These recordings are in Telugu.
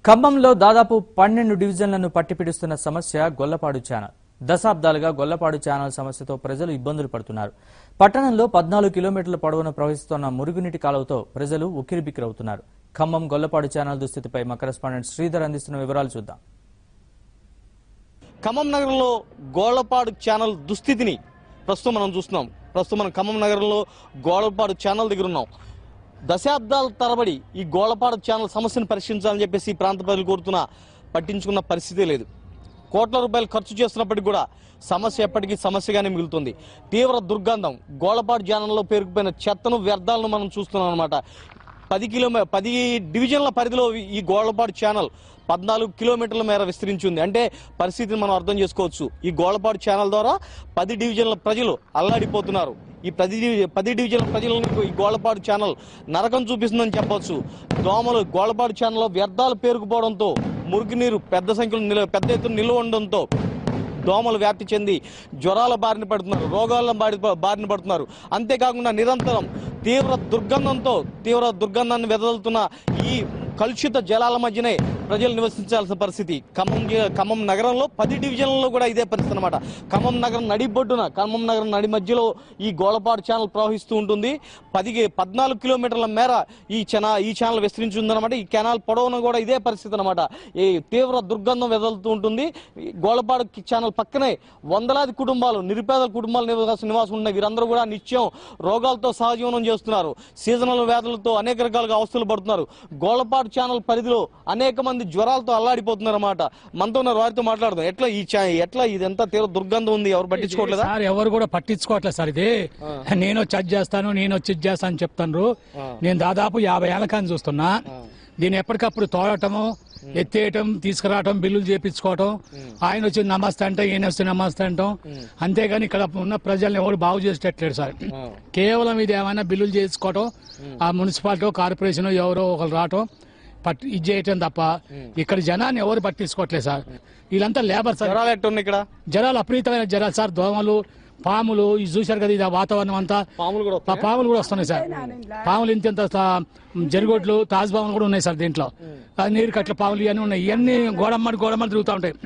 ఖమ్మంలో దాదాపు పన్నెండు డివిజన్లను పట్టిపిడుస్తున్న సమస్య గొల్లపాడు ఛానల్ దశాబ్దాలుగా గొల్లపాడు ఛానల్ సమస్యతో ప్రజలు ఇబ్బందులు పడుతున్నారు పట్టణంలో పద్నాలుగు కిలోమీటర్ల పొడవున ప్రవహిస్తున్న మురుగునీటి కాలువతో ప్రజలు ఉక్కిరిబిక్కిరవుతున్నారు ఖమ్మం గొల్లపాడు ఛానల్ దుస్థితిపై మా కరెస్పాండెంట్ శ్రీధర్ అందిస్తున్న వివరాలు చూద్దాం ఖమ్మం నగరంలో గోళ్లపాడు ఛానల్ దుస్థితిని ప్రస్తుతం మనం చూస్తున్నాం ప్రస్తుతం మనం ఖమ్మం నగరంలో గోళ్లపాడు ఛానల్ దగ్గర ఉన్నాం దశాబ్దాల తరబడి ఈ గోళ్లపాడు ఛానల్ సమస్యను పరిష్కరించాలని చెప్పేసి ఈ ప్రాంత ప్రజలు కోరుతున్నా పట్టించుకున్న పరిస్థితే లేదు కోట్ల రూపాయలు ఖర్చు చేస్తున్నప్పటికీ కూడా సమస్య ఎప్పటికీ సమస్యగానే మిగులుతుంది తీవ్ర దుర్గంధం గోళ్లపాడు ఛానల్లో పేరుకుపోయిన చెత్తను వ్యర్థాలను మనం చూస్తున్నాం అనమాట పది కిలోమీ పది డివిజన్ల పరిధిలో ఈ గోళ్లపాడు ఛానల్ పద్నాలుగు కిలోమీటర్ల మేర విస్తరించి ఉంది అంటే పరిస్థితిని మనం అర్థం చేసుకోవచ్చు ఈ గోళ్లపాడు ఛానల్ ద్వారా పది డివిజన్ల ప్రజలు అల్లాడిపోతున్నారు ఈ పది డివి- పది డివిజన్ల ప్రజలను ఈ గోళ్లపాడు ఛానల్ నరకం చూపిస్తుందని చెప్పొచ్చు దోమలు గోళ్లపాడు ఛానల్లో వ్యర్థాలు పేరుకుపోవడంతో మురుగునీరు పెద్ద సంఖ్యలో నిల పెద్ద ఎత్తున నిల్వ ఉండడంతో దోమలు వ్యాప్తి చెంది జ్వరాల బారిన పడుతున్నారు రోగాల బారి బారిన పడుతున్నారు అంతేకాకుండా నిరంతరం తీవ్ర దుర్గంధంతో తీవ్ర దుర్గంధాన్ని వెదజల్లుతున్న ఈ కలుషిత జలాల మధ్యనే ప్రజలు నివసించాల్సిన పరిస్థితి ఖమ్మం జి- ఖమ్మం నగరంలో పది డివిజన్లలో కూడా ఇదే పరిస్థితి అనమాట ఖమ్మం నగరం నడిబొడ్డున ఖమ్మం నగరం నడి మధ్యలో ఈ గోళపాడు ఛానల్ ప్రవహిస్తూ ఉంటుంది పది పద్నాలుగు కిలోమీటర్ల మేర ఈ ఛాన ఈ ఛానల్ విస్తరించి ఉందన్నమాట ఈ కెనాల్ పొడవున కూడా ఇదే పరిస్థితి అనమాట ఈ తీవ్ర దుర్గంధం వెదలుతూ ఉంటుంది ఈ గోళపాడు కి- ఛానల్ పక్కనే వందలాది కుటుంబాలు నిరుపేద కుటుంబాలు నివాసం నివాసం ఉన్నాయి వీరందరూ కూడా నిత్యం రోగాలతో సహజీవనం చేస్తున్నారు సీజనల్ వ్యాధులతో అనేక రకాలుగా అవస్థలు పడుతున్నారు గోళపాడు ఛానల్ పరిధిలో అనేక మంది జ్వరాలతో అల్లాడిపోతున్నారు అనమాట మనతో ఉన్నారు వారితో మాట్లాడుతాం ఎట్లా ఈ ఛా- ఎట్లా ఇదంతా తీవ్ర దుర్గంధం ఉంది ఎవరు పట్టించుకోవట్లేదా సార్ ఎవరు కూడా పట్టించుకోవట్లేదు సార్ ఇది నేను వచ్చి అది చేస్తాను నేను వచ్చి ఇది చేస్తాను అని చెప్తాను నేను దాదాపు యాభై ఏళ్ళ కానీ చూస్తున్నా దీన్ని ఎప్పటికప్పుడు తోడటము ఎత్తేయటం తీసుకురావటం బిల్లులు చేపించుకోవటం ఆయన వచ్చి నమస్తే అంటే ఈయన వచ్చి నమస్తే అంటాం అంతేగాని ఇక్కడ ఉన్న ప్రజల్ని ఎవరు బాగు చేసేటట్లేడు సార్ కేవలం ఇది ఏమైనా బిల్లులు చేసుకోవటం ఆ మున్సిపాలిటీ కార్పొరేషన్ ఎవరో ఒకరు రావటం పట్టి ఇది చేయటం తప్ప ఇక్కడ జనాన్ని ఎవరు పట్టించుకోవట్లేదు సార్ వీళ్ళంతా లేబర్ సార్ జ్వరాలు ఎట్లా ఉన్నాయి ఇక్కడ జరాలు అపరీతమైన జరాలు సార్ దోమలు పాములు ఇది చూశారు కదా ఇది ఆ వాతావరణం అంతా పాములు కూడా ఆ పాములు కూడా వస్తున్నాయి సార్ పాములు ఇంత ఇంత సా- జరుగొడ్లు తాజ్ పాములు కూడా ఉన్నాయి సార్ దీంట్లో ఆ నీరు కట్ల పాములు ఇవన్నీ ఉన్నాయి ఇవన్నీ గోడమ్మడి గోడమ్మడి తిరుగుతూ ఉంటాయి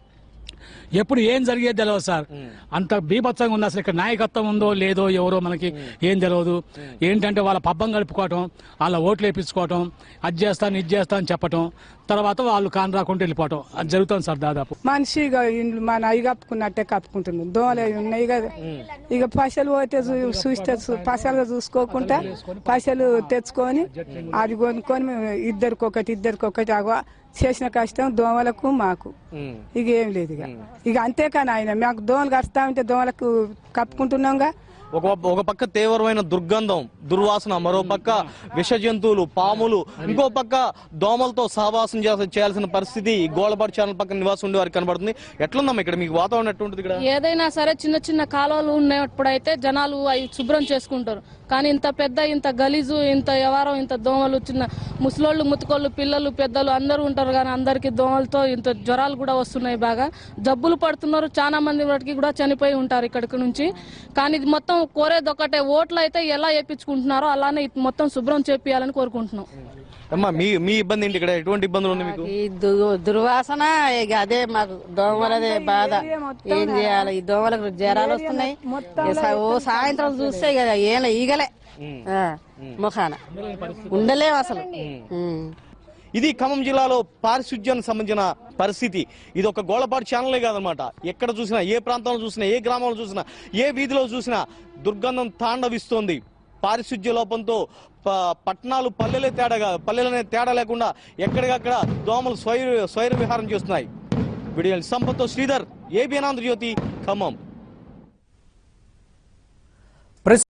ఎప్పుడు ఏం జరిగేది తెలియదు సార్ అంత బీభత్సంగా ఉంది అసలు ఇక్కడ నాయకత్వం ఉందో లేదో ఎవరో మనకి ఏం తెలియదు ఏంటంటే వాళ్ళ పబ్బం గడుపుకోవటం వాళ్ళ ఓట్లు వేయించుకోవటం అది చేస్తాను ఇది చేస్తాను అని చెప్పటం తర్వాత వాళ్ళు కాని రాకుండా వెళ్ళిపోవటం అది జరుగుతుంది సార్ దాదాపు మనిషి ఇక ఇండ్లు మన అవి కప్పుకున్నట్టే కప్పుకుంటున్నాం దోమలు అవి ఉన్నాయి కదా ఇక పైసలు పోతే చూ- చూస్తే చూ- పైసలు చూసుకోకుండా పైసలు తెచ్చుకొని అది కొనుక్కొని మేము ఇద్దరికి ఒకటి ఇద్దరికి ఒకటి అగో చేసిన కష్టం దోమలకు మాకు ఉమ్. ఇక ఏం లేదు ఇక ఇక అంతేకాని ఆయన మాకు దోమలు కడతా ఉంటే దోమలకు కప్పుకుంటున్నాంగా ఒక ఒక పక్క తీవ్రమైన దుర్గంధం దుర్వాసన మరో పక్క విష జంతువులు పాములు ఇంకో పక్క దోమలతో సహవాసం చేస- చేయాల్సిన పరిస్థితి ఈ గోళపాడు ఛానల్ పక్కన నివాసం ఉండే వారికి కనబడుతుంది ఎట్లుందమ్మా ఇక్కడ మీకు వాతావరణం ఎట్లుంటుంది ఇక్కడ ఏదైనా సరే చిన్న చిన్న కాలువలు ఉన్నప్పుడైతే జనాలు అవి శుభ్రం చేసుకుంటారు కానీ ఇంత పెద్ద ఇంత గలీజు ఇంత వ్యవహారం ఇంత దోమలు చిన్న ముసలోళ్ళు ముతుకోళ్ళు పిల్లలు పెద్దలు అందరూ ఉంటారు కానీ అందరికి దోమలతో ఇంత జ్వరాలు కూడా వస్తున్నాయి బాగా జబ్బులు పడుతున్నారు చాలా మంది వాటికి కూడా చనిపోయి ఉంటారు ఇక్కడికి నుంచి కానీ ఇది మొత్తం కోరేది ఒకటే ఓట్లు అయితే ఎలా వేయించుకుంటున్నారో అలానే ఇది మొత్తం శుభ్రం చేపియాలని కోరుకుంటున్నాం అమ్మా మీ మీ ఇబ్బంది ఏంటి ఇక్కడ ఎటువంటి ఇబ్బందులు ఉన్నాయి మీకు ఈ దు- దుర్వాసన ఇక అదే మాకు దోమలదే బాధ ఏం చేయాలి ఈ దోమలకు జ్వరాలు వస్తున్నాయి ఇక సా- ఓ సాయంత్రం చూస్తే ఇక ఏం ఈగలే ఆ, ముఖాన ఉండలేము అసలు ఉమ్. ఇది ఖమ్మం జిల్లాలో పారిశుధ్యానికి సంబంధించిన పరిస్థితి ఇది ఒక గోళపాటు ఛానలే కాదనమాట ఎక్కడ చూసినా ఏ ప్రాంతంలో చూసినా ఏ గ్రామంలో చూసినా ఏ వీధిలో చూసినా దుర్గంధం తాండవిస్తోంది పారిశుధ్య లోపంతో ప- పట్టణాలు పల్లెలే తేడాగా పల్లెలనే తేడా లేకుండా ఎక్కడికక్కడ దోమలు స్వైర స్వైర విహారం చేస్తున్నాయి వీడియో సంపత్తో శ్రీధర్ ఏబిఎన్ ఆంధ్రజ్యోతి ఖమ్మం